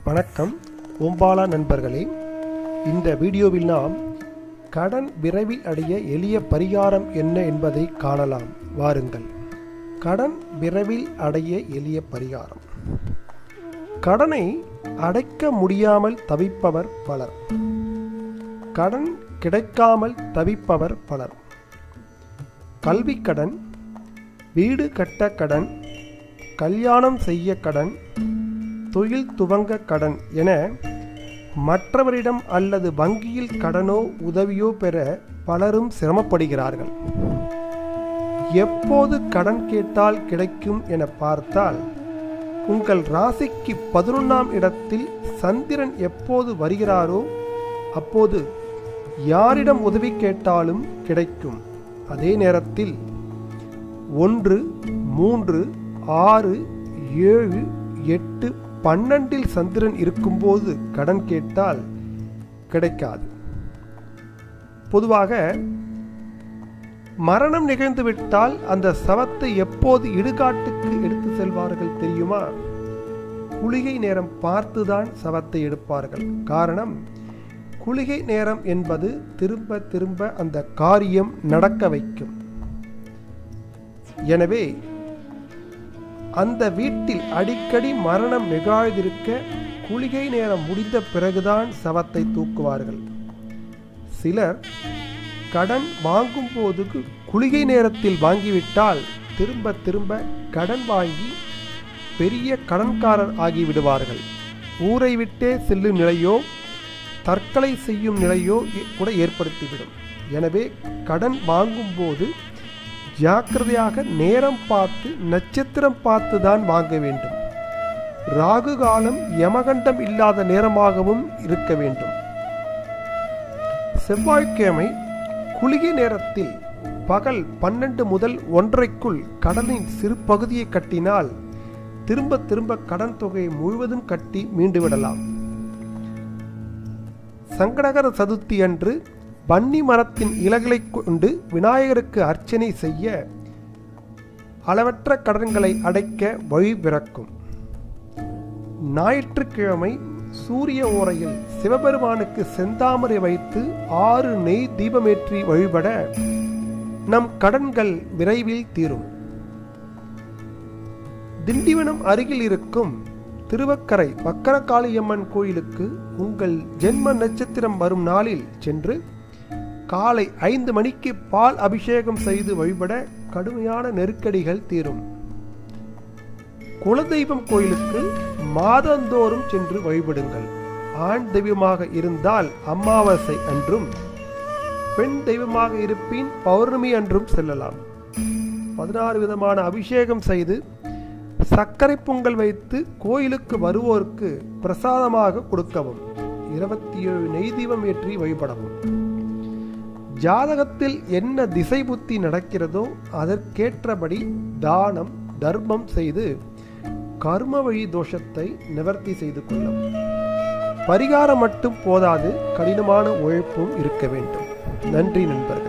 வணக்கம் ஓம்பாலா நண்பர்களே இந்த வீடியோவில் நாம் கடன் விரைவில் அடைய எளிய பரிகாரம் என்ன என்பதை காணலாம் வாருங்கள் கடன் விரைவில் அடைய எளிய பரிகாரம் கடனை அடைக்க முடியாமல் தவிப்பவர் பலர் கடன் கிடைக்காமல் தவிப்பவர் பலர் கல்விக் கடன் வீடு கட்ட கடன் கல்யாணம் செய்ய கடன் தொழில் துவங்க கடன் என மற்றவரிடம் அல்லது வங்கியில் கடனோ உதவியோ பெற பலரும் சிரமப்படுகிறார்கள் எப்போது கடன் கேட்டால் கிடைக்கும் என பார்த்தால் உங்கள் ராசிக்கு பதினொன்றாம் இடத்தில் சந்திரன் எப்போது வருகிறாரோ அப்போது யாரிடம் உதவி கேட்டாலும் கிடைக்கும் அதே நேரத்தில் ஒன்று மூன்று ஆறு ஏழு எட்டு பன்னெண்டில் சந்திரன் இருக்கும்போது கடன் கேட்டால் கிடைக்காது பொதுவாக மரணம் நிகழ்ந்துவிட்டால் அந்த சவத்தை எப்போது இடுகாட்டுக்கு எடுத்து செல்வார்கள் தெரியுமா குளிகை நேரம் பார்த்துதான் சவத்தை எடுப்பார்கள் காரணம் குளிகை நேரம் என்பது திரும்ப திரும்ப அந்த காரியம் நடக்க வைக்கும் எனவே அந்த வீட்டில் அடிக்கடி மரணம் நிகழ்ந்திருக்க குளிகை நேரம் முடிந்த பிறகுதான் சவத்தை தூக்குவார்கள் சிலர் கடன் வாங்கும் போது குளிகை நேரத்தில் வாங்கிவிட்டால் திரும்ப திரும்ப கடன் வாங்கி பெரிய கடன்காரர் ஆகிவிடுவார்கள் ஊரை விட்டே செல்லும் நிலையோ தற்கொலை செய்யும் நிலையோ கூட ஏற்படுத்திவிடும் எனவே கடன் வாங்கும்போது ஜாக்கிரதையாக நேரம் பார்த்து நட்சத்திரம் பார்த்து தான் வாங்க வேண்டும் ராகு காலம் யமகண்டம் இல்லாத நேரமாகவும் இருக்க வேண்டும் செவ்வாய்க்கிழமை குளிகை நேரத்தில் பகல் பன்னெண்டு முதல் ஒன்றைக்குள் கடனின் சிறு பகுதியை கட்டினால் திரும்ப திரும்ப கடன் தொகையை முழுவதும் கட்டி மீண்டு விடலாம் சங்கடகர சதுர்த்தி அன்று பன்னி மரத்தின் இலைகளை கொண்டு விநாயகருக்கு அர்ச்சனை செய்ய அளவற்ற கடன்களை அடைக்க வழி பிறக்கும் ஞாயிற்றுக்கிழமை சூரிய ஓரையில் சிவபெருமானுக்கு செந்தாமரை வைத்து ஆறு நெய் தீபமேற்றி வழிபட நம் கடன்கள் விரைவில் தீரும் திண்டிவனம் அருகில் இருக்கும் திருவக்கரை வக்கரகாளியம்மன் கோயிலுக்கு உங்கள் ஜென்ம நட்சத்திரம் வரும் நாளில் சென்று காலை ஐந்து மணிக்கு பால் அபிஷேகம் செய்து வழிபட கடுமையான நெருக்கடிகள் தீரும் குலதெய்வம் கோயிலுக்கு மாதந்தோறும் சென்று வழிபடுங்கள் ஆண் தெய்வமாக இருந்தால் அமாவாசை அன்றும் பெண் தெய்வமாக இருப்பின் பௌர்ணமி அன்றும் செல்லலாம் பதினாறு விதமான அபிஷேகம் செய்து சர்க்கரை பொங்கல் வைத்து கோயிலுக்கு வருவோருக்கு பிரசாதமாக கொடுக்கவும் இருபத்தி ஏழு நெய் தீபம் ஏற்றி வழிபடவும் ஜாதகத்தில் என்ன திசை புத்தி நடக்கிறதோ அதற்கேற்றபடி தானம் தர்மம் செய்து கர்ம வழி தோஷத்தை நிவர்த்தி செய்து கொள்ளும் பரிகாரம் மட்டும் போதாது கடினமான உழைப்பும் இருக்க வேண்டும் நன்றி நண்பர்கள்